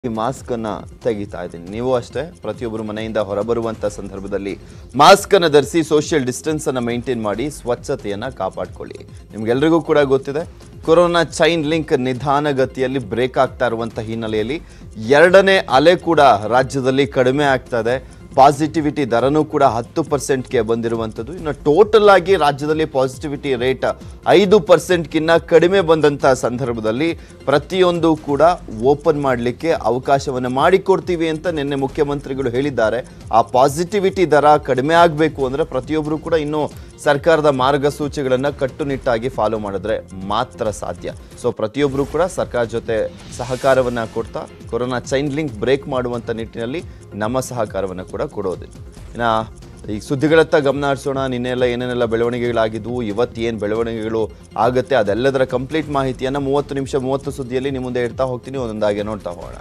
ಈ ಮಾಸ್ಕ್ ಅನ್ನ ತೆಗಿತಾ ಇದ್ದೀನಿ ನೀವು ಅಷ್ಟೇ ಪ್ರತಿಯೊಬ್ಬರು ಮನೆಯಿಂದ ಹೊರಬರುವಂತ ಸಂದರ್ಭದಲ್ಲಿ ಮಾಸ್ಕ್ ಅನ್ನ ಧರಿಸಿ ಸೋಷಿಯಲ್ ಡಿಸ್ಟೆನ್ಸ್ ಅನ್ನ ಮೇಂಟೈನ್ ಮಾಡಿ ಸ್ವಚ್ಛತೆಯನ್ನ ಕಾಪಾಡ್ಕೊಳ್ಳಿ ನಿಮ್ಗೆಲ್ರಿಗೂ ಕೂಡ ಗೊತ್ತಿದೆ ಕೊರೋನಾ ಚೈನ್ ಲಿಂಕ್ ನಿಧಾನಗತಿಯಲ್ಲಿ ಬ್ರೇಕ್ ಆಗ್ತಾ ಇರುವಂತ ಹಿನ್ನೆಲೆಯಲ್ಲಿ ಎರಡನೇ ಅಲೆ ಕೂಡ ರಾಜ್ಯದಲ್ಲಿ ಕಡಿಮೆ ಆಗ್ತಾ ಇದೆ ಪಾಸಿಟಿವಿಟಿ ದರನೂ ಕೂಡ ಹತ್ತು ಪರ್ಸೆಂಟ್ಗೆ ಬಂದಿರುವಂಥದ್ದು ಇನ್ನು ಟೋಟಲ್ ಆಗಿ ರಾಜ್ಯದಲ್ಲಿ ಪಾಸಿಟಿವಿಟಿ ರೇಟ್ ಐದು ಪರ್ಸೆಂಟ್ಗಿನ್ನ ಕಡಿಮೆ ಬಂದಂಥ ಸಂದರ್ಭದಲ್ಲಿ ಪ್ರತಿಯೊಂದು ಕೂಡ ಓಪನ್ ಮಾಡಲಿಕ್ಕೆ ಅವಕಾಶವನ್ನು ಮಾಡಿಕೊಡ್ತೀವಿ ಅಂತ ನಿನ್ನೆ ಮುಖ್ಯಮಂತ್ರಿಗಳು ಹೇಳಿದ್ದಾರೆ ಆ ಪಾಸಿಟಿವಿಟಿ ದರ ಕಡಿಮೆ ಆಗಬೇಕು ಅಂದರೆ ಪ್ರತಿಯೊಬ್ಬರು ಕೂಡ ಇನ್ನೂ ಸರ್ಕಾರದ ಮಾರ್ಗಸೂಚಿಗಳನ್ನು ಕಟ್ಟುನಿಟ್ಟಾಗಿ ಫಾಲೋ ಮಾಡಿದ್ರೆ ಮಾತ್ರ ಸಾಧ್ಯ ಸೊ ಪ್ರತಿಯೊಬ್ಬರು ಕೂಡ ಸರ್ಕಾರ ಜೊತೆ ಸಹಕಾರವನ್ನು ಕೊಡ್ತಾ ಕೊರೋನಾ ಚೈನ್ ಲಿಂಕ್ ಬ್ರೇಕ್ ಮಾಡುವಂಥ ನಿಟ್ಟಿನಲ್ಲಿ ನಮ್ಮ ಸಹಕಾರವನ್ನು ಕೂಡ ಕೊಡೋದಿಲ್ಲ ಇನ್ನು ಈ ಸುದ್ದಿಗಳತ್ತ ಗಮನ ಹರಿಸೋಣ ನಿನ್ನೆಲ್ಲ ಏನೇನೆಲ್ಲ ಬೆಳವಣಿಗೆಗಳಾಗಿದ್ವು ಇವತ್ತು ಏನು ಬೆಳವಣಿಗೆಗಳು ಆಗುತ್ತೆ ಅದೆಲ್ಲದರ ಕಂಪ್ಲೀಟ್ ಮಾಹಿತಿಯನ್ನು ಮೂವತ್ತು ನಿಮಿಷ ಮೂವತ್ತು ಸುದ್ದಿಯಲ್ಲಿ ನಿಮ್ಮ ಮುಂದೆ ಇಡ್ತಾ ಹೋಗ್ತೀನಿ ಒಂದೊಂದಾಗಿ ನೋಡ್ತಾ ಹೋಗೋಣ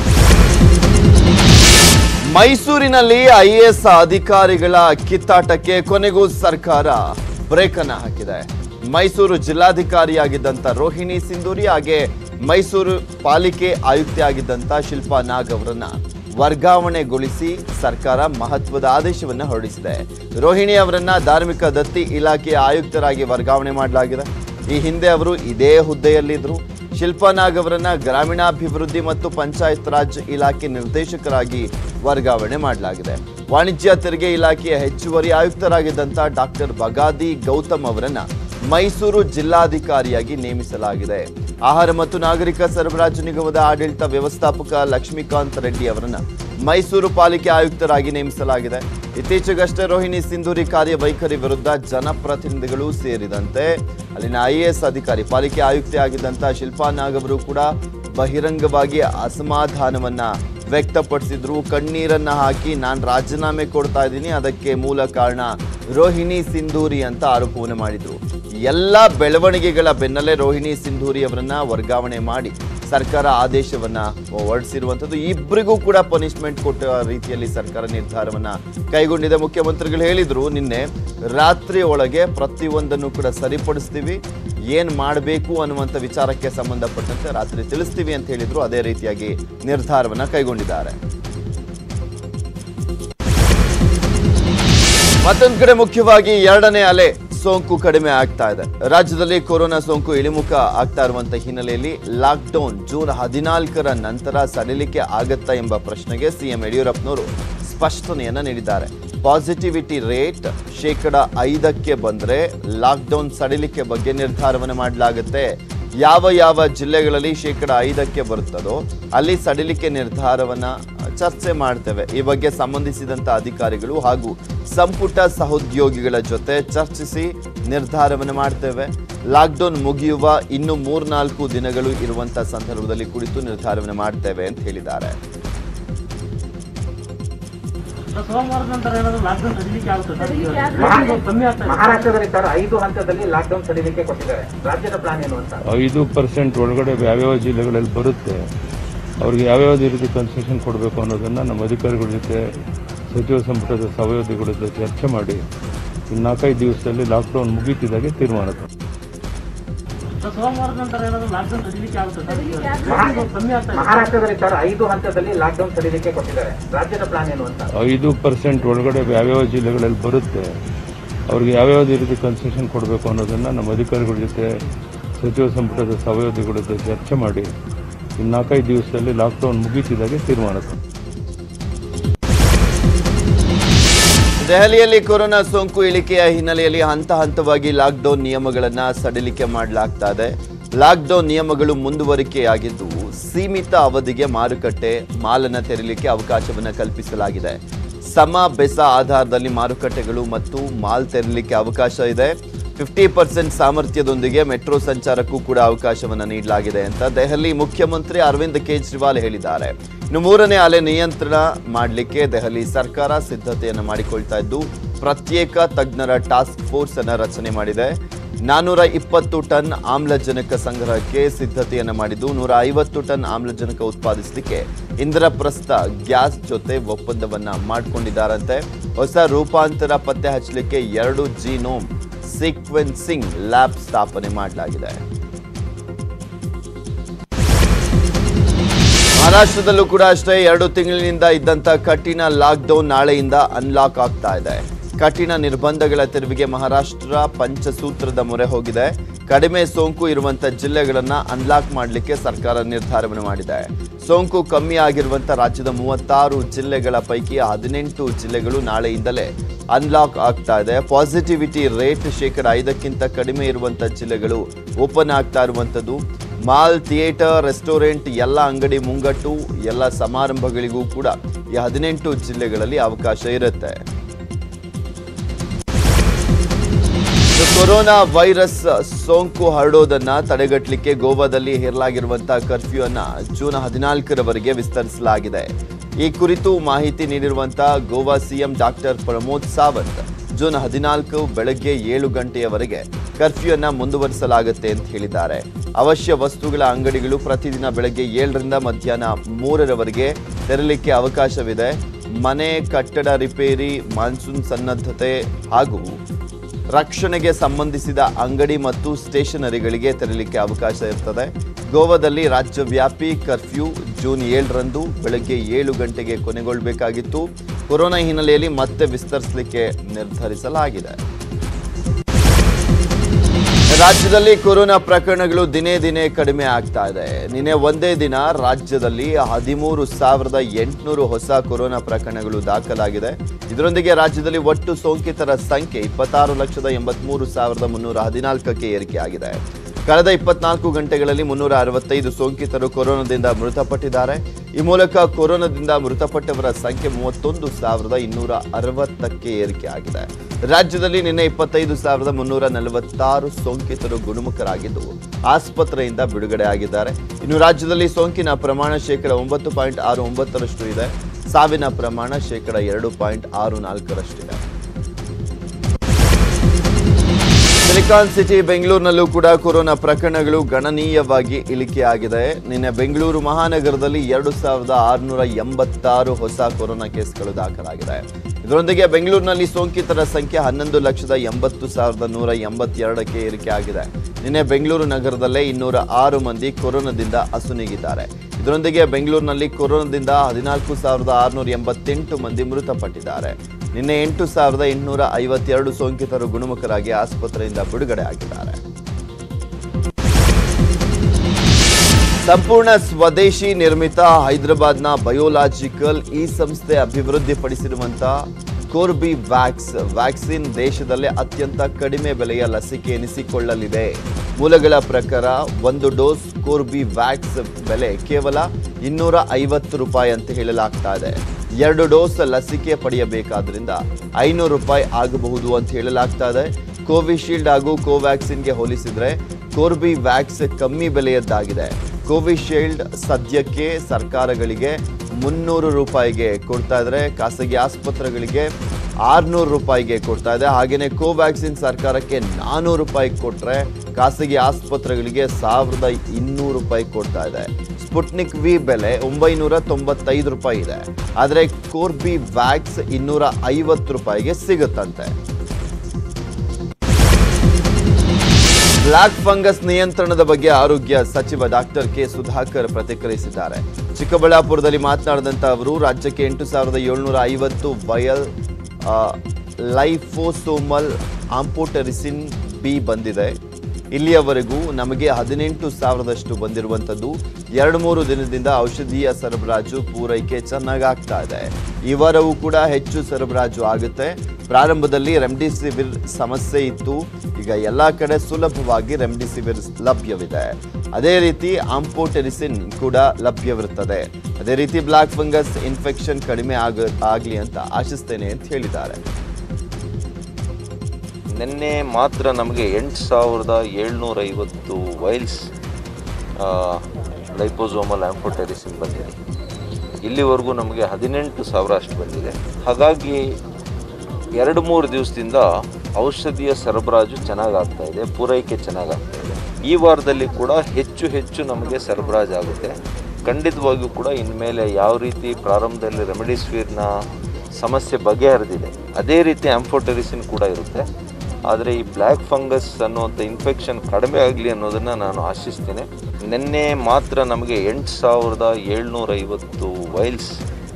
ಮೈಸೂರಿನಲ್ಲಿ ಐ ಎಸ್ ಅಧಿಕಾರಿಗಳ ಕಿತ್ತಾಟಕ್ಕೆ ಕೊನೆಗೂ ಸರ್ಕಾರ ಬ್ರೇಕ್ ಅನ್ನ ಹಾಕಿದೆ ಮೈಸೂರು ಜಿಲ್ಲಾಧಿಕಾರಿಯಾಗಿದ್ದಂತ ರೋಹಿಣಿ ಸಿಂಧೂರಿ ಹಾಗೆ ಮೈಸೂರು ಪಾಲಿಕೆ ಆಯುಕ್ತೆಯಾಗಿದ್ದಂತ ಶಿಲ್ಪಾ ನಾಗ್ ಅವರನ್ನ ವರ್ಗಾವಣೆಗೊಳಿಸಿ ಸರ್ಕಾರ ಮಹತ್ವದ ಆದೇಶವನ್ನು ಹೊರಡಿಸಿದೆ ರೋಹಿಣಿ ಅವರನ್ನ ಧಾರ್ಮಿಕ ದತ್ತಿ ಇಲಾಖೆಯ ಆಯುಕ್ತರಾಗಿ ವರ್ಗಾವಣೆ ಮಾಡಲಾಗಿದೆ ಈ ಹಿಂದೆ ಅವರು ಇದೇ ಹುದ್ದೆಯಲ್ಲಿದ್ದರು ಶಿಲ್ಪಾ ನಾಗ್ ಅವರನ್ನ ಗ್ರಾಮೀಣಾಭಿವೃದ್ಧಿ ಮತ್ತು ಪಂಚಾಯತ್ ರಾಜ್ ಇಲಾಖೆ ನಿರ್ದೇಶಕರಾಗಿ ವರ್ಗಾವಣೆ ಮಾಡಲಾಗಿದೆ ವಾಣಿಜ್ಯ ತೆರಿಗೆ ಇಲಾಖೆಯ ಹೆಚ್ಚುವರಿ ಆಯುಕ್ತರಾಗಿದ್ದಂಥ ಡಾಕ್ಟರ್ ಬಗಾದಿ ಗೌತಮ್ ಅವರನ್ನ ಮೈಸೂರು ಜಿಲ್ಲಾಧಿಕಾರಿಯಾಗಿ ನೇಮಿಸಲಾಗಿದೆ ಆಹಾರ ಮತ್ತು ನಾಗರಿಕ ಸರಬರಾಜು ನಿಗಮದ ಆಡಳಿತ ವ್ಯವಸ್ಥಾಪಕ ಲಕ್ಷ್ಮೀಕಾಂತ್ ರೆಡ್ಡಿ ಅವರನ್ನ ಮೈಸೂರು ಪಾಲಿಕೆ ಆಯುಕ್ತರಾಗಿ ನೇಮಿಸಲಾಗಿದೆ ಇತ್ತೀಚೆಗಷ್ಟೇ ರೋಹಿಣಿ ಸಿಂಧೂರಿ ಕಾರ್ಯವೈಖರಿ ವಿರುದ್ಧ ಜನಪ್ರತಿನಿಧಿಗಳು ಸೇರಿದಂತೆ ಅಲ್ಲಿನ ಐ ಅಧಿಕಾರಿ ಪಾಲಿಕೆ ಆಯುಕ್ತೆ ಆಗಿದ್ದಂಥ ಶಿಲ್ಪಾ ನಾಗ್ ಅವರು ಕೂಡ ಬಹಿರಂಗವಾಗಿ ಅಸಮಾಧಾನವನ್ನ ವ್ಯಕ್ತಪಡಿಸಿದ್ರು ಕಣ್ಣೀರನ್ನ ಹಾಕಿ ನಾನು ರಾಜೀನಾಮೆ ಕೊಡ್ತಾ ಇದ್ದೀನಿ ಅದಕ್ಕೆ ಮೂಲ ಕಾರಣ ರೋಹಿಣಿ ಸಿಂಧೂರಿ ಅಂತ ಆರೋಪವನ್ನು ಮಾಡಿದ್ರು ಎಲ್ಲ ಬೆಳವಣಿಗೆಗಳ ಬೆನ್ನಲ್ಲೇ ರೋಹಿಣಿ ಸಿಂಧೂರಿ ಅವರನ್ನ ವರ್ಗಾವಣೆ ಮಾಡಿ ಸರ್ಕಾರ ಆದೇಶವನ್ನ ಹೊರಡಿಸಿರುವಂಥದ್ದು ಇಬ್ಬರಿಗೂ ಕೂಡ ಪನಿಷ್ಮೆಂಟ್ ಕೊಟ್ಟ ರೀತಿಯಲ್ಲಿ ಸರ್ಕಾರ ನಿರ್ಧಾರವನ್ನ ಕೈಗೊಂಡಿದೆ ಮುಖ್ಯಮಂತ್ರಿಗಳು ಹೇಳಿದ್ರು ನಿನ್ನೆ ರಾತ್ರಿ ಒಳಗೆ ಪ್ರತಿಯೊಂದನ್ನು ಕೂಡ ಸರಿಪಡಿಸ್ತೀವಿ ಏನ್ ಮಾಡಬೇಕು ಅನ್ನುವಂಥ ವಿಚಾರಕ್ಕೆ ಸಂಬಂಧಪಟ್ಟಂತೆ ರಾತ್ರಿ ತಿಳಿಸ್ತೀವಿ ಅಂತ ಹೇಳಿದ್ರು ಅದೇ ರೀತಿಯಾಗಿ ನಿರ್ಧಾರವನ್ನ ಕೈಗೊಂಡಿದ್ದಾರೆ ಮತ್ತೊಂದು ಕಡೆ ಮುಖ್ಯವಾಗಿ ಎರಡನೇ ಅಲೆ ಸೋಂಕು ಕಡಿಮೆ ಆಗ್ತಾ ಇದೆ ರಾಜ್ಯದಲ್ಲಿ ಕೊರೋನಾ ಸೋಂಕು ಇಳಿಮುಖ ಆಗ್ತಾ ಇರುವಂತ ಹಿನ್ನೆಲೆಯಲ್ಲಿ ಲಾಕ್ಡೌನ್ ಜೂನ್ ಹದಿನಾಲ್ಕರ ನಂತರ ಸಡಿಲಿಕೆ ಆಗತ್ತಾ ಎಂಬ ಪ್ರಶ್ನೆಗೆ ಸಿಎಂ ಯಡಿಯೂರಪ್ಪನವರು ಸ್ಪಷ್ಟನೆಯನ್ನ ನೀಡಿದ್ದಾರೆ ಪಾಸಿಟಿವಿಟಿ ರೇಟ್ ಶೇಕಡ ಐದಕ್ಕೆ ಬಂದ್ರೆ ಲಾಕ್ಡೌನ್ ಸಡಿಲಿಕೆ ಬಗ್ಗೆ ನಿರ್ಧಾರವನ್ನು ಮಾಡಲಾಗುತ್ತೆ ಯಾವ ಯಾವ ಜಿಲ್ಲೆಗಳಲ್ಲಿ ಶೇಕಡ ಐದಕ್ಕೆ ಬರುತ್ತದೋ ಅಲ್ಲಿ ಸಡಿಲಿಕೆ ನಿರ್ಧಾರವನ್ನ ಚರ್ಚೆ ಮಾಡ್ತೇವೆ ಈ ಬಗ್ಗೆ ಸಂಬಂಧಿಸಿದಂತ ಅಧಿಕಾರಿಗಳು ಹಾಗೂ ಸಂಪುಟ ಸಹೋದ್ಯೋಗಿಗಳ ಜೊತೆ ಚರ್ಚಿಸಿ ನಿರ್ಧಾರವನ್ನು ಮಾಡ್ತೇವೆ ಲಾಕ್ಡೌನ್ ಮುಗಿಯುವ ಇನ್ನು ಮೂರ್ನಾಲ್ಕು ದಿನಗಳು ಇರುವಂತ ಸಂದರ್ಭದಲ್ಲಿ ಕುಳಿತು ನಿರ್ಧಾರವನ್ನು ಮಾಡ್ತೇವೆ ಅಂತ ಹೇಳಿದ್ದಾರೆ ಸೋಮವಾರದ ನಂತರ ಏನಾದ್ರು ಲಾಕ್ಡೌನ್ ಸಡಿಲಿಕೆ ಆಗುತ್ತೆ ಸರ್ ಈಗ ಸಡಿಲಿಕೆ ರೇಟಿಂಗ್ ಕಮ್ಮಿ ಆಗ್ತಾ ಇದೆ ಮಹಾರಾಷ್ಟ್ರದಲ್ಲಿ ಸರ್ ಐದು ಹಂತದಲ್ಲಿ ಲಾಕ್ಡೌನ್ ಸಡಿಲಿಕೆ ಕೊಟ್ಟಿದ್ದಾರೆ ರಾಜ್ಯದ ಪ್ಲಾನ್ ಏನು ಅಂತ ಐದು ಪರ್ಸೆಂಟ್ ಒಳಗಡೆ ಯಾವ್ಯಾವ ಜಿಲ್ಲೆಗಳಲ್ಲಿ ಬರುತ್ತೆ ಅವ್ರಿಗೆ ಯಾವ್ಯಾವ ರೀತಿ ಕನ್ಸೆಷನ್ ಕೊಡಬೇಕು ಅನ್ನೋದನ್ನು ನಮ್ಮ ಅಧಿಕಾರಿಗಳ ಜೊತೆ ಸಚಿವ ಸಂಪುಟದ ಸಹಯೋಗಿಗಳ ಜೊತೆ ಚರ್ಚೆ ಮಾಡಿ ಇನ್ನು ನಾಲ್ಕೈದು ದಿವಸದಲ್ಲಿ ಲಾಕ್ಡೌನ್ ಮುಗೀತಿದ್ದಾಗೆ ತೀರ್ಮಾನ ತಗೊಳ್ತೀವಿ. ಸರ್, ಸೋಮವಾರದ ನಂತರ ಏನಾದ್ರು ಲಾಕ್ಡೌನ್ ಸಡಿಲಿಕೆ ಆಗುತ್ತೆ ಸರ್ ಈಗ ಮಹಾ- ರೇಟಿಂಗ್ ಕಮ್ಮಿ ಆಗ್ತಾ ಇದೆ ಮಹಾರಾಷ್ಟ್ರದಲ್ಲಿ ಸರ್ ಐದು ಹಂತದಲ್ಲಿ ಲಾಕ್ಡೌನ್ ಸಡಿಲಿಕೆ ಕೊಟ್ಟಿದ್ದಾರೆ ರಾಜ್ಯದ ಪ್ಲಾನ್ ಏನು ಅಂತ ಐದು ಪರ್ಸೆಂಟ್ ಒಳಗಡೆ ಯಾವ್ಯಾವ ಜಿಲ್ಲೆಗಳಲ್ಲಿ ಬರುತ್ತೆ ಅವ್ರಿಗೆ ಯಾವ್ಯಾವ ರೀತಿ ಕನ್ಸೆಷನ್ ಕೊಡಬೇಕು ಅನ್ನೋದನ್ನು ನಮ್ಮ ಅಧಿಕಾರಿಗಳ ಜೊತೆ ಸಚಿವ ಸಂಪುಟದ ಸಹಯೋಗಿಗಳ ಜೊತೆ ಚರ್ಚೆ ಮಾಡಿ ಇನ್ನು ನಾಲ್ಕೈದು ದಿವಸದಲ್ಲಿ ಲಾಕ್ಡೌನ್ ಮುಗೀತಿದ್ದಾಗೆ ತೀರ್ಮಾನ ತಗೊಳ್ತೀವಿ. ದೆಹಲಿಯಲ್ಲಿ ಕೊರೋನಾ ಸೋಂಕು ಇಳಿಕೆಯ ಹಿನ್ನೆಲೆಯಲ್ಲಿ ಹಂತ ಹಂತವಾಗಿ ಲಾಕ್ಡೌನ್ ನಿಯಮಗಳನ್ನ ಸಡಿಲಿಕೆ ಮಾಡಲಾಗ್ತಾ ಇದೆ ಲಾಕ್ಡೌನ್ ನಿಯಮಗಳು ಮುಂದುವರಿಕೆಯಾಗಿದ್ದು ಸೀಮಿತ ಅವಧಿಗೆ ಮಾರುಕಟ್ಟೆ ಮಾಲನ್ನ ತೆರಲಿಕ್ಕೆ ಅವಕಾಶವನ್ನು ಕಲ್ಪಿಸಲಾಗಿದೆ ಸಮ ಬೆಸ ಆಧಾರದಲ್ಲಿ ಮಾರುಕಟ್ಟೆಗಳು ಮತ್ತು ಮಾಲ್ ತೆರಲಿಕ್ಕೆ ಅವಕಾಶ ಇದೆ ಫಿಫ್ಟಿ ಪರ್ಸೆಂಟ್ ಸಾಮರ್ಥ್ಯದೊಂದಿಗೆ ಮೆಟ್ರೋ ಸಂಚಾರಕ್ಕೂ ಕೂಡ ಅವಕಾಶವನ್ನು ನೀಡಲಾಗಿದೆ ಅಂತ ದೆಹಲಿ ಮುಖ್ಯಮಂತ್ರಿ ಅರವಿಂದ್ ಕೇಜ್ರಿವಾಲ್ ಹೇಳಿದ್ದಾರೆ ಇನ್ನು ಮೂರನೇ ಅಲೆ ನಿಯಂತ್ರಣ ಮಾಡಲಿಕ್ಕೆ ದೆಹಲಿ ಸರ್ಕಾರ ಸಿದ್ಧತೆಯನ್ನು ಮಾಡಿಕೊಳ್ತಾ ಇದ್ದು ಪ್ರತ್ಯೇಕ ತಜ್ಞರ ಟಾಸ್ಕ್ ಫೋರ್ಸ್ ಅನ್ನು ರಚನೆ ಮಾಡಿದೆ ನಾನೂರ ಇಪ್ಪತ್ತು ಟನ್ ಆಮ್ಲಜನಕ ಸಂಗ್ರಹಕ್ಕೆ ಸಿದ್ಧತೆಯನ್ನು ಮಾಡಿದ್ದು ನೂರ ಐವತ್ತು ಟನ್ ಆಮ್ಲಜನಕ ಉತ್ಪಾದಿಸಲಿಕ್ಕೆ ಇಂದ್ರಪ್ರಸ್ಥ ಗ್ಯಾಸ್ ಜೊತೆ ಒಪ್ಪಂದವನ್ನ ಮಾಡಿಕೊಂಡಿದ್ದಾರಂತೆ ಹೊಸ ರೂಪಾಂತರ ಪತ್ತೆ ಹಚ್ಚಲಿಕ್ಕೆ ಎರಡು ಜೀನೋಮ್ ಸೀಕ್ವೆನ್ಸಿಂಗ್ ಲ್ಯಾಬ್ ಸ್ಥಾಪನೆ ಮಾಡಲಾಗಿದೆ ಮಹಾರಾಷ್ಟ್ರದಲ್ಲೂ ಕೂಡ ಅಷ್ಟೇ ಎರಡು ತಿಂಗಳಿನಿಂದ ಇದ್ದಂತ ಕಠಿಣ ಲಾಕ್ಡೌನ್ ನಾಳೆಯಿಂದ ಅನ್ಲಾಕ್ ಆಗ್ತಾ ಇದೆ ಕಠಿಣ ನಿರ್ಬಂಧಗಳ ತೆರವಿಗೆ ಮಹಾರಾಷ್ಟ್ರ ಪಂಚಸೂತ್ರದ ಮೊರೆ ಹೋಗಿದೆ ಕಡಿಮೆ ಸೋಂಕು ಇರುವಂತ ಜಿಲ್ಲೆಗಳನ್ನ ಅನ್ಲಾಕ್ ಮಾಡಲಿಕ್ಕೆ ಸರ್ಕಾರ ನಿರ್ಧಾರವನ್ನು ಮಾಡಿದೆ ಸೋಂಕು ಕಮ್ಮಿ ಆಗಿರುವಂತ ರಾಜ್ಯದ ಮೂವತ್ತಾರು ಜಿಲ್ಲೆಗಳ ಪೈಕಿ ಹದಿನೆಂಟು ಜಿಲ್ಲೆಗಳು ನಾಳೆಯಿಂದಲೇ ಅನ್ಲಾಕ್ ಆಗ್ತಾ ಇದೆ ಪಾಸಿಟಿವಿಟಿ ರೇಟ್ ಶೇಕಡ ಐದಕ್ಕಿಂತ ಕಡಿಮೆ ಇರುವಂತ ಜಿಲ್ಲೆಗಳು ಓಪನ್ ಆಗ್ತಾ ಇರುವಂತದ್ದು ಮಾಲ್ ಥಿಯೇಟರ್ ರೆಸ್ಟೋರೆಂಟ್ ಎಲ್ಲ ಅಂಗಡಿ ಮುಂಗಟ್ಟು ಎಲ್ಲ ಸಮಾರಂಭಗಳಿಗೂ ಕೂಡ ಈ ಹದಿನೆಂಟು ಜಿಲ್ಲೆಗಳಲ್ಲಿ ಅವಕಾಶ ಇರುತ್ತೆ ಇನ್ನು ಕೊರೋನಾ ವೈರಸ್ ಸೋಂಕು ಹರಡೋದನ್ನ ತಡೆಗಟ್ಟಲಿಕ್ಕೆ ಗೋವಾದಲ್ಲಿ ಹೇರಲಾಗಿರುವಂತಹ ಕರ್ಫ್ಯೂ ಅನ್ನ ಜೂನ್ ಹದಿನಾಲ್ಕರವರೆಗೆ ವಿಸ್ತರಿಸಲಾಗಿದೆ ಈ ಕುರಿತು ಮಾಹಿತಿ ನೀಡಿರುವಂತಹ Goa CM doctor Pramod Sawant June ಹದಿನಾಲ್ಕು ಬೆಳಗ್ಗೆ ಏಳು ಗಂಟೆಯವರೆಗೆ ಕರ್ಫ್ಯೂ ಅನ್ನ ಮುಂದುವರಿಸಲಾಗುತ್ತೆ ಅಂತ ಹೇಳಿದ್ದಾರೆ ಅವಶ್ಯ ವಸ್ತುಗಳ ಅಂಗಡಿಗಳು ಪ್ರತಿದಿನ ಬೆಳಗ್ಗೆ ಏಳರಿಂದ ಮಧ್ಯಾಹ್ನ ಮೂರರವರೆಗೆ ತೆರಲಿಕ್ಕೆ ಅವಕಾಶವಿದೆ ಮನೆ ಕಟ್ಟಡ ರಿಪೇರಿ ಮಾನ್ಸೂನ್ ಸನ್ನದ್ಧತೆ ಹಾಗೂ ರಕ್ಷಣೆಗೆ ಸಂಬಂಧಿಸಿದ ಅಂಗಡಿ ಮತ್ತು ಸ್ಟೇಷನರಿಗಳಿಗೆ ತೆರಲಿಕ್ಕೆ ಅವಕಾಶ ಇರ್ತದೆ ಗೋವಾದಲ್ಲಿ ರಾಜ್ಯವ್ಯಾಪಿ ಕರ್ಫ್ಯೂ ಜೂನ್ ಏಳರಂದು ಬೆಳಗ್ಗೆ ಏಳು ಗಂಟೆಗೆ ಕೊನೆಗೊಳ್ಳಬೇಕಾಗಿತ್ತು ಕೊರೋನಾ ಹಿನ್ನೆಲೆಯಲ್ಲಿ ಮತ್ತೆ ವಿಸ್ತರಿಸಲಿಕ್ಕೆ ನಿರ್ಧರಿಸಲಾಗಿದೆ ರಾಜ್ಯದಲ್ಲಿ ಕೊರೋನಾ ಪ್ರಕರಣಗಳು ದಿನೇ ದಿನೇ ಕಡಿಮೆ ಆಗ್ತಾ ಇದೆ ನಿನ್ನೆ ಒಂದೇ ದಿನ ರಾಜ್ಯದಲ್ಲಿ ಹದಿಮೂರು ಸಾವಿರದ ಎಂಟುನೂರು ಹೊಸ ಕೊರೋನಾ ಪ್ರಕರಣಗಳು ದಾಖಲಾಗಿದೆ ಇದರೊಂದಿಗೆ ರಾಜ್ಯದಲ್ಲಿ ಒಟ್ಟು ಸೋಂಕಿತರ ಸಂಖ್ಯೆ ಇಪ್ಪತ್ತಾರು ಲಕ್ಷದ ಎಂಬತ್ಮೂರು ಸಾವಿರದ ಮುನ್ನೂರ ಹದಿನಾಲ್ಕಕ್ಕೆ ಏರಿಕೆಯಾಗಿದೆ ಕಳೆದ ಇಪ್ಪತ್ನಾಲ್ಕು ಗಂಟೆಗಳಲ್ಲಿ ಮುನ್ನೂರ ಅರವತ್ತೈದು ಸೋಂಕಿತರು ಕೊರೋನಾದಿಂದ ಮೃತಪಟ್ಟಿದ್ದಾರೆ ಈ ಮೂಲಕ ಕೊರೋನಾದಿಂದ ಮೃತಪಟ್ಟವರ ಸಂಖ್ಯೆ ಮೂವತ್ತೊಂದು ಸಾವಿರದ ಇನ್ನೂರ ಅರವತ್ತಕ್ಕೆ ಏರಿಕೆಯಾಗಿದೆ ರಾಜ್ಯದಲ್ಲಿ ನಿನ್ನೆ ಇಪ್ಪತ್ತೈದು ಸಾವಿರದ ಮುನ್ನೂರ ನಲವತ್ತಾರು ಸೋಂಕಿತರು ಗುಣಮುಖರಾಗಿದ್ದು ಆಸ್ಪತ್ರೆಯಿಂದ ಬಿಡುಗಡೆ ಆಗಿದ್ದಾರೆ ಇನ್ನು ರಾಜ್ಯದಲ್ಲಿ ಸೋಂಕಿನ ಪ್ರಮಾಣ ಶೇಕಡ ಒಂಬತ್ತು ಪಾಯಿಂಟ್ ಆರು ಒಂಬತ್ತರಷ್ಟು ಇದೆ ಸಾವಿನ ಪ್ರಮಾಣ ಶೇಕಡ ಎರಡು ಪಾಯಿಂಟ್ ಆರು ನಾಲ್ಕರಷ್ಟಿದೆ ಸಿಲಿಕಾನ್ ಸಿಟಿ ಬೆಂಗಳೂರಿನಲ್ಲೂ ಕೂಡ ಕೊರೋನಾ ಪ್ರಕರಣಗಳು ಗಣನೀಯವಾಗಿ ಇಳಿಕೆಯಾಗಿದೆ ನಿನ್ನೆ ಬೆಂಗಳೂರು ಮಹಾನಗರದಲ್ಲಿ ಎರಡು ಸಾವಿರದ ಆರುನೂರ ಎಂಬತ್ತಾರು ಹೊಸ ಕೊರೋನಾ ಕೇಸ್ಗಳು ದಾಖಲಾಗಿದೆ ಇದರೊಂದಿಗೆ ಬೆಂಗಳೂರಿನಲ್ಲಿ ಸೋಂಕಿತರ ಸಂಖ್ಯೆ ಹನ್ನೊಂದು ಲಕ್ಷದ ಎಂಬತ್ತು ಸಾವಿರದ ನೂರ ಎಂಬತ್ತೆರಡಕ್ಕೆ ಏರಿಕೆ ಆಗಿದೆ ನಿನ್ನೆ ಬೆಂಗಳೂರು ನಗರದಲ್ಲೇ ಇನ್ನೂರ ಆರು ಮಂದಿ ಕೊರೋನಾದಿಂದ ಅಸುನೀಗಿದ್ದಾರೆ ಇದರೊಂದಿಗೆ ಬೆಂಗಳೂರಿನಲ್ಲಿ ಕೊರೋನಾದಿಂದ ಹದಿನಾಲ್ಕು ಸಾವಿರದ ಆರುನೂರ ಎಂಬತ್ತೆಂಟು ಮಂದಿ ಮೃತಪಟ್ಟಿದ್ದಾರೆ ನಿನ್ನೆ ಎಂಟು ಸಾವಿರದ ಎಂಟುನೂರ ಐವತ್ತೆರಡು ಸೋಂಕಿತರು ಗುಣಮುಖರಾಗಿ ಆಸ್ಪತ್ರೆಯಿಂದ ಬಿಡುಗಡೆ ಆಗಿದ್ದಾರೆ ಸಂಪೂರ್ಣ ಸ್ವದೇಶಿ ನಿರ್ಮಿತ ಹೈದರಾಬಾದ್ನ ಬಯೋಲಾಜಿಕಲ್ ಈ ಸಂಸ್ಥೆ ಅಭಿವೃದ್ಧಿಪಡಿಸಿರುವಂತಹ ಕೋರ್ಬಿ ವ್ಯಾಕ್ಸ್ ವ್ಯಾಕ್ಸಿನ್ ದೇಶದಲ್ಲೇ ಅತ್ಯಂತ ಕಡಿಮೆ ಬೆಲೆಯ ಲಸಿಕೆ ಎನಿಸಿಕೊಳ್ಳಲಿದೆ ಮೂಲಗಳ ಪ್ರಕಾರ ಒಂದು ಡೋಸ್ ಕೋರ್ಬಿ ವ್ಯಾಕ್ಸ್ ಬೆಲೆ ಕೇವಲ ಇನ್ನೂರ ಐವತ್ತು ರೂಪಾಯಿ ಅಂತ ಹೇಳಲಾಗ್ತಾ ಇದೆ ಎರಡು ಡೋಸ್ ಲಸಿಕೆ ಪಡೆಯಬೇಕಾದ್ರಿಂದ ಐನೂರು ರೂಪಾಯಿ ಆಗಬಹುದು ಅಂತ ಹೇಳಲಾಗ್ತಾ ಇದೆ ಕೋವಿಶೀಲ್ಡ್ ಹಾಗೂ ಕೋವ್ಯಾಕ್ಸಿನ್ಗೆ ಹೋಲಿಸಿದ್ರೆ ಕೋರ್ಬಿ ವ್ಯಾಕ್ಸ್ ಕಮ್ಮಿ ಬೆಲೆಯದ್ದಾಗಿದೆ ಕೋವಿಶೀಲ್ಡ್ ಸದ್ಯಕ್ಕೆ ಸರ್ಕಾರಗಳಿಗೆ ಮುನ್ನೂರು ರೂಪಾಯಿಗೆ ಕೊಡ್ತಾ ಇದ್ರೆ ಖಾಸಗಿ ಆಸ್ಪತ್ರೆಗಳಿಗೆ ಆರ್ನೂರು ರೂಪಾಯಿಗೆ ಕೊಡ್ತಾ ಇದೆ ಹಾಗೆಯೇ ಕೋವ್ಯಾಕ್ಸಿನ್ ಸರ್ಕಾರಕ್ಕೆ ನಾನ್ನೂರು ರೂಪಾಯಿ ಕೊಟ್ರೆ ಖಾಸಗಿ ಆಸ್ಪತ್ರೆಗಳಿಗೆ ಸಾವಿರದ ಇನ್ನೂರು ರೂಪಾಯಿ ಕೊಡ್ತಾ ಇದೆ ಸ್ಪುಟ್ನಿಕ್ ವಿ ಬೆಲೆ ಒಂಬೈನೂರ ತೊಂಬತ್ತೈದು ರೂಪಾಯಿ ಇದೆ ಆದರೆ ಕೋರ್ಬಿ ವ್ಯಾಕ್ಸ್ ಇನ್ನೂರ ಐವತ್ತು ರೂಪಾಯಿಗೆ ಸಿಗುತ್ತಂತೆ ಬ್ಲಾಕ್ ಫಂಗಸ್ ನಿಯಂತ್ರಣದ ಬಗ್ಗೆ ಆರೋಗ್ಯ ಸಚಿವ ಡಾಕ್ಟರ್ ಕೆ ಸುಧಾಕರ್ ಪ್ರತಿಕ್ರಿಯಿಸಿದ್ದಾರೆ ಚಿಕ್ಕಬಳ್ಳಾಪುರದಲ್ಲಿ ಮಾತನಾಡಿದಂತ ಅವರು ರಾಜ್ಯಕ್ಕೆ ಎಂಟು ಸಾವಿರದ ಏಳ್ನೂರ ಐವತ್ತು ವಯಲ್ ಆ, ಲೈಫೋಸೋಮಲ್ ಆಂಪೋಟರಿಸಿನ್ ಬಿ ಬಂದಿದೆ ಇಲ್ಲಿಯವರೆಗೂ ನಮಗೆ ಹದಿನೆಂಟು ಸಾವಿರದಷ್ಟು ಬಂದಿರುವಂಥದ್ದು ಎರಡು ಮೂರು ದಿನದಿಂದ ಔಷಧೀಯ ಸರಬರಾಜು ಪೂರೈಕೆ ಚೆನ್ನಾಗಿ ಆಗ್ತಾ ಇದೆ ಈ ವಾರವೂ ಕೂಡ ಹೆಚ್ಚು ಸರಬರಾಜು ಆಗುತ್ತೆ ಪ್ರಾರಂಭದಲ್ಲಿ ರೆಮ್ಡಿಸಿವಿರ್ ಸಮಸ್ಯೆ ಇತ್ತು ಈಗ ಎಲ್ಲ ಕಡೆ ಸುಲಭವಾಗಿ ರೆಮ್ಡಿಸಿವಿರ್ ಲಭ್ಯವಿದೆ ಅದೇ ರೀತಿ ಆಂಪೋಟೆರಿಸಿನ್ ಕೂಡ ಲಭ್ಯವಿರುತ್ತದೆ ಅದೇ ರೀತಿ ಬ್ಲಾಕ್ ಫಂಗಸ್ ಇನ್ಫೆಕ್ಷನ್ ಕಡಿಮೆ ಆಗ ಆಗಲಿ ಅಂತ ಆಶಿಸ್ತೇನೆ ಅಂತ ಹೇಳಿದ್ದಾರೆ ನಿನ್ನೆ ಮಾತ್ರ ನಮಗೆ ಎಂಟು ಸಾವಿರದ ಏಳ್ನೂರ ಐವತ್ತು ವೈಲ್ಸ್ ಲೈಪೋಸೋಮಲ್ ಆಂಫೋಟೆರಿಸಿನ್ ಬಂದಿದೆ ಇಲ್ಲಿವರೆಗೂ ನಮಗೆ ಹದಿನೆಂಟು ಸಾವಿರ ಅಷ್ಟು ಬಂದಿದೆ ಹಾಗಾಗಿ ಎರಡು ಮೂರು ದಿವಸದಿಂದ ಔಷಧಿಯ ಸರಬರಾಜು ಚೆನ್ನಾಗಿ ಆಗ್ತಾ ಇದೆ ಪೂರೈಕೆ ಚೆನ್ನಾಗಿ ಆಗ್ತಾ ಇದೆ ಈ ವಾರದಲ್ಲಿ ಕೂಡ ಹೆಚ್ಚು ಹೆಚ್ಚು ನಮಗೆ ಸರಬರಾಜು ಆಗುತ್ತೆ ಖಂಡಿತವಾಗಿಯೂ ಕೂಡ ಇನ್ಮೇಲೆ ಯಾವ ರೀತಿ ಪ್ರಾರಂಭದಲ್ಲಿ ರೆಮಿಡಿಸ್ವೀರ್ನ ಸಮಸ್ಯೆ ಬಗೆಹರಿದಿದೆ ಅದೇ ರೀತಿ ಆಂಫೋಟೆರಿಸಿನ್ ಕೂಡ ಇರುತ್ತೆ ಆದರೆ ಈ ಬ್ಲ್ಯಾಕ್ ಫಂಗಸ್ ಅನ್ನುವಂಥ ಇನ್ಫೆಕ್ಷನ್ ಕಡಿಮೆ ಆಗಲಿ ಅನ್ನೋದನ್ನು ನಾನು ಆಶಿಸ್ತೀನಿ ನಿನ್ನೆ ಮಾತ್ರ ನಮಗೆ ಎಂಟು ಸಾವಿರದ ಏಳ್ನೂರ ಐವತ್ತು ವೈಲ್ಸ್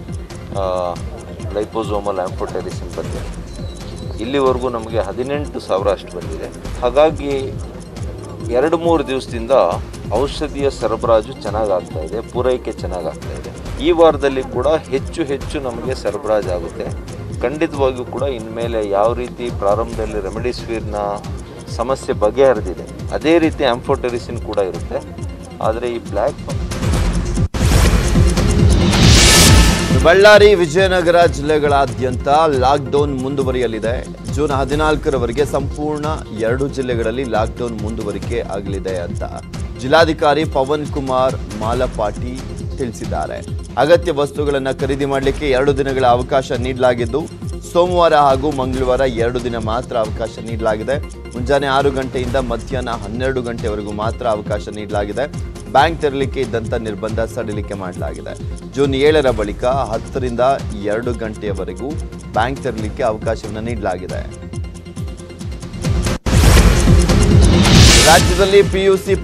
ಲೈಪೋಸೋಮಲ್ ಆಂಫೋಟೆರಿಸಿನ್ ಬಂದಿದೆ ಇಲ್ಲಿವರೆಗೂ ನಮಗೆ ಹದಿನೆಂಟು ಸಾವಿರ ಅಷ್ಟು ಬಂದಿದೆ ಹಾಗಾಗಿ ಎರಡು ಮೂರು ದಿವಸದಿಂದ ಔಷಧಿಯ ಸರಬರಾಜು ಚೆನ್ನಾಗಾಗ್ತಾ ಇದೆ ಪೂರೈಕೆ ಚೆನ್ನಾಗಾಗ್ತಾ ಇದೆ ಈ ವಾರದಲ್ಲಿ ಕೂಡ ಹೆಚ್ಚು ಹೆಚ್ಚು ನಮಗೆ ಸರಬರಾಜು ಆಗುತ್ತೆ ಖಂಡಿತವಾಗಿಯೂ ಕೂಡ ಇನ್ಮೇಲೆ ಯಾವ ರೀತಿ ಪ್ರಾರಂಭದಲ್ಲಿ ರೆಮಿಡಿಸಿವಿರ್ನ ಸಮಸ್ಯೆ ಬಗೆಹರಿದಿದೆ ಅದೇ ರೀತಿ ಆಂಫೋಟೆರಿಸಿನ್ ಕೂಡ ಇರುತ್ತೆ ಆದರೆ ಈ ಬ್ಲ್ಯಾಕ್ ಬಳ್ಳಾರಿ ವಿಜಯನಗರ ಜಿಲ್ಲೆಗಳಾದ್ಯಂತ ಲಾಕ್ಡೌನ್ ಮುಂದುವರಿಯಲಿದೆ ಜೂನ್ ಹದಿನಾಲ್ಕರವರೆಗೆ ಸಂಪೂರ್ಣ ಎರಡು ಜಿಲ್ಲೆಗಳಲ್ಲಿ ಲಾಕ್ಡೌನ್ ಮುಂದುವರಿಕೆ ಆಗಲಿದೆ ಅಂತ ಜಿಲ್ಲಾಧಿಕಾರಿ ಪವನ್ ಕುಮಾರ್ ಮಾಲಪಾಟಿ ತಿಳಿಸಿದ್ದಾರೆ ಅಗತ್ಯ ವಸ್ತುಗಳನ್ನು ಖರೀದಿ ಮಾಡಲಿಕ್ಕೆ ಎರಡು ದಿನಗಳ ಅವಕಾಶ ನೀಡಲಾಗಿದ್ದು ಸೋಮವಾರ ಹಾಗೂ ಮಂಗಳವಾರ ಎರಡು ದಿನ ಮಾತ್ರ ಅವಕಾಶ ನೀಡಲಾಗಿದೆ ಮುಂಜಾನೆ ಆರು ಗಂಟೆಯಿಂದ ಮಧ್ಯಾಹ್ನ ಹನ್ನೆರಡು ಗಂಟೆವರೆಗೂ ಮಾತ್ರ ಅವಕಾಶ ನೀಡಲಾಗಿದೆ ಬ್ಯಾಂಕ್ ತೆರಲಿಕ್ಕೆ ಇದ್ದಂಥ ನಿರ್ಬಂಧ ಸಡಿಲಿಕೆ ಮಾಡಲಾಗಿದೆ ಜೂನ್ ಏಳರ ಬಳಿಕ ಹತ್ತರಿಂದ ಎರಡು ಗಂಟೆಯವರೆಗೂ ಬ್ಯಾಂಕ್ ತೆರಲಿಕ್ಕೆ ಅವಕಾಶವನ್ನು ನೀಡಲಾಗಿದೆ ರಾಜ್ಯದಲ್ಲಿ ಪಿಯುಸಿ